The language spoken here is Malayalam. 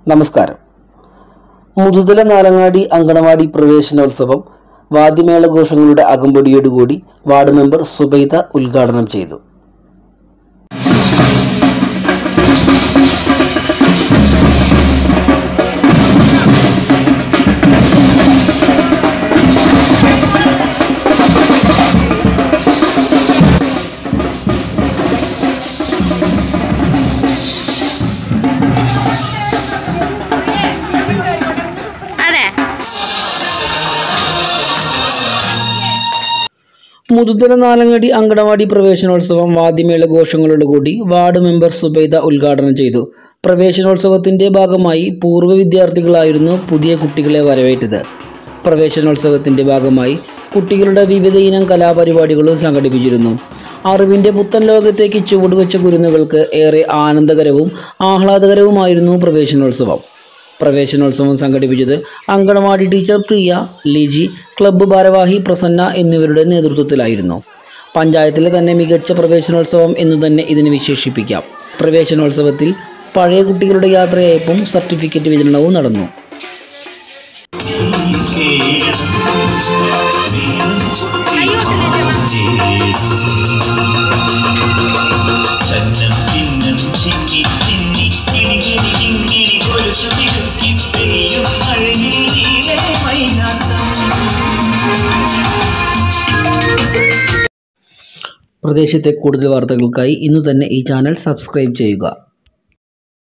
നമസ്കാരം മുതുതല നാലങ്ങാടി അങ്കണവാടി പ്രവേശനോത്സവം വാദ്യമേള ഘോഷങ്ങളുടെ അകമ്പടിയോടുകൂടി വാർഡ് മെമ്പർ സുബൈദ ഉദ്ഘാടനം ചെയ്തു അതെ മുതുതല നാലങ്ങാടി അങ്കണവാടി പ്രവേശനോത്സവം വാദ്യമേള ഘോഷങ്ങളോടുകൂടി വാർഡ് മെമ്പർ സുബൈദ ഉദ്ഘാടനം ചെയ്തു പ്രവേശനോത്സവത്തിന്റെ ഭാഗമായി പൂർവ്വ വിദ്യാർത്ഥികളായിരുന്നു പുതിയ കുട്ടികളെ വരവേറ്റത് പ്രവേശനോത്സവത്തിന്റെ ഭാഗമായി കുട്ടികളുടെ വിവിധ ഇനം കലാപരിപാടികളും സംഘടിപ്പിച്ചിരുന്നു അറിവിന്റെ പുത്തൻ ലോകത്തേക്ക് ചുവടുവെച്ച കുരുന്നുകൾക്ക് ഏറെ ആനന്ദകരവും ആഹ്ലാദകരവുമായിരുന്നു പ്രവേശനോത്സവം പ്രവേശനോത്സവം സംഘടിപ്പിച്ചത് അങ്കണവാടി ടീച്ചർ പ്രിയ ലിജി ക്ലബ്ബ് ഭാരവാഹി പ്രസന്ന എന്നിവരുടെ നേതൃത്വത്തിലായിരുന്നു പഞ്ചായത്തിലെ തന്നെ മികച്ച പ്രവേശനോത്സവം എന്ന് തന്നെ ഇതിനെ വിശേഷിപ്പിക്കാം പ്രവേശനോത്സവത്തിൽ പഴയ കുട്ടികളുടെ യാത്രയയപ്പും സർട്ടിഫിക്കറ്റ് വിതരണവും നടന്നു ചന്നം ചിന്നം ചിക്കി ചിന്നി കിണി കിണി കിങ്ങിണി കൊലുസു തിരുക്കി പെയ്യും മഴയിൽ നീലേ മൈനാത്തം പ്രദേശത്തെ കൂടുതൽ വാർത്തകൾക്കായി ഇന്നു തന്നെ ഈ ചാനൽ സബ്സ്ക്രൈബ് ചെയ്യുക